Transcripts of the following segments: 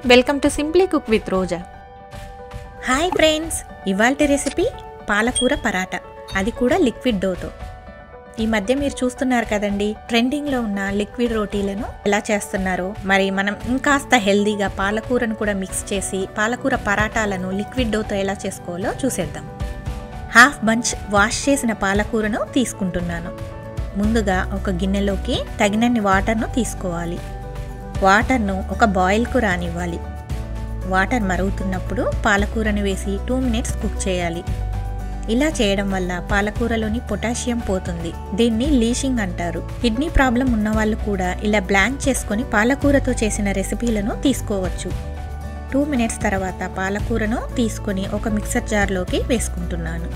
welcome to simply cook with Roja hi friends ఇవాల్టి recipe పాలకూర పరాటా అది కూడా లిక్విడ్ డోతో ఈ మధ్య మీరు చూస్తున్నారు కదండి ట్రెండింగ్లో ఉన్న లిక్విడ్ రోటీలను ఎలా చేస్తున్నారో మరి మనం ఇంకాస్త హెల్దీగా పాలకూరను కూడా మిక్స్ చేసి పాలకూర పరాటాలను లిక్విడ్ డోతో ఎలా చేసుకోవాలో చూసేద్దాం హాఫ్ బంచ్ వాష్ చేసిన పాలకూరను తీసుకుంటున్నాను ముందుగా ఒక గిన్నెలోకి తగినన్ని వాటర్ను తీసుకోవాలి వాటర్ను ఒక బాయిల్కు రానివ్వాలి వాటర్ మరుగుతున్నప్పుడు పాలకూరను వేసి టూ మినిట్స్ కుక్ చేయాలి ఇలా చేయడం వల్ల పాలకూరలోని పొటాషియం పోతుంది దీన్ని లీషింగ్ అంటారు కిడ్నీ ప్రాబ్లం ఉన్న వాళ్ళు కూడా ఇలా బ్లాంక్ చేసుకొని పాలకూరతో చేసిన రెసిపీలను తీసుకోవచ్చు టూ మినిట్స్ తర్వాత పాలకూరను తీసుకొని ఒక మిక్సర్ జార్లోకి వేసుకుంటున్నాను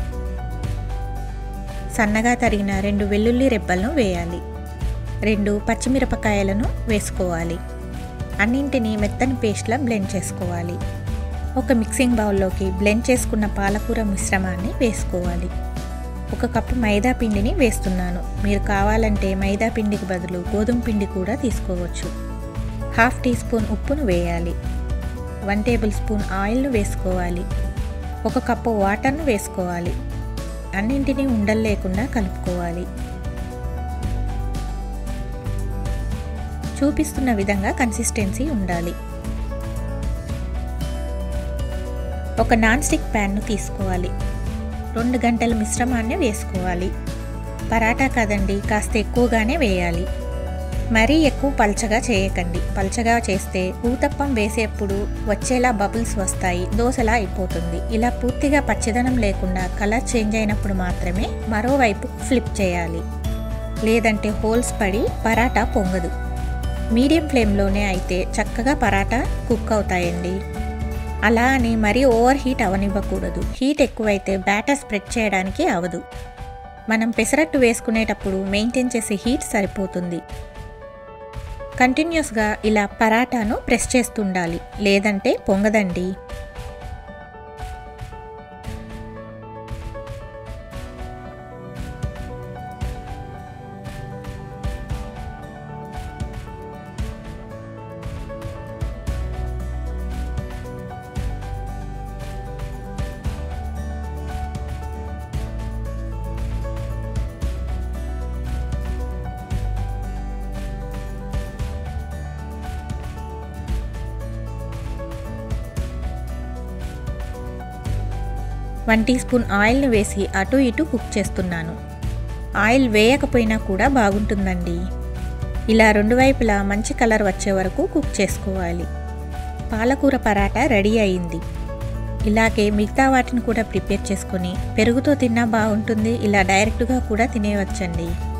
సన్నగా తరిగిన రెండు వెల్లుల్లి రెబ్బలను వేయాలి రెండు పచ్చిమిరపకాయలను వేసుకోవాలి అన్నింటినీ మెత్తని పేస్ట్లా బ్లెండ్ చేసుకోవాలి ఒక మిక్సింగ్ బౌల్లోకి బ్లెండ్ చేసుకున్న పాలకూర మిశ్రమాన్ని వేసుకోవాలి ఒక కప్పు మైదా పిండిని వేస్తున్నాను మీరు కావాలంటే మైదా పిండికి బదులు గోధుమ పిండి కూడా తీసుకోవచ్చు హాఫ్ టీ స్పూన్ ఉప్పును వేయాలి వన్ టేబుల్ స్పూన్ ఆయిల్ను వేసుకోవాలి ఒక కప్పు వాటర్ను వేసుకోవాలి అన్నింటినీ ఉండలు లేకుండా కలుపుకోవాలి చూపిస్తున్న విధంగా కన్సిస్టెన్సీ ఉండాలి ఒక నాన్ స్టిక్ ప్యాన్ను తీసుకోవాలి రెండు గంటల మిశ్రమాన్ని వేసుకోవాలి పరాటా కదండి కాస్త ఎక్కువగానే వేయాలి మరీ ఎక్కువ పల్చగా చేయకండి పల్చగా చేస్తే ఊతప్పం వేసేప్పుడు వచ్చేలా బబుల్స్ వస్తాయి దోశలా అయిపోతుంది ఇలా పూర్తిగా పచ్చదనం లేకుండా కలర్ చేంజ్ అయినప్పుడు మాత్రమే మరోవైపు ఫ్లిప్ చేయాలి లేదంటే హోల్స్ పడి పరాటా పొంగదు మీడియం ఫ్లేమ్లోనే అయితే చక్కగా పరాటా కుక్ అవుతాయండి అలా అని మరీ ఓవర్ హీట్ అవనివ్వకూడదు హీట్ ఎక్కువైతే బ్యాటర్ స్ప్రెడ్ చేయడానికి అవదు మనం పెసరట్టు వేసుకునేటప్పుడు మెయింటైన్ చేసే హీట్ సరిపోతుంది కంటిన్యూస్గా ఇలా పరాటాను ప్రెస్ చేస్తుండాలి లేదంటే పొంగదండి వన్ టీ స్పూన్ ఆయిల్ని వేసి అటు ఇటు కుక్ చేస్తున్నాను ఆయిల్ వేయకపోయినా కూడా బాగుంటుందండి ఇలా రెండు వైపులా మంచి కలర్ వచ్చే వరకు కుక్ చేసుకోవాలి పాలకూర పరాటా రెడీ అయింది ఇలాగే మిగతా వాటిని కూడా ప్రిపేర్ చేసుకొని పెరుగుతో తిన్నా బాగుంటుంది ఇలా డైరెక్ట్గా కూడా తినేయవచ్చండి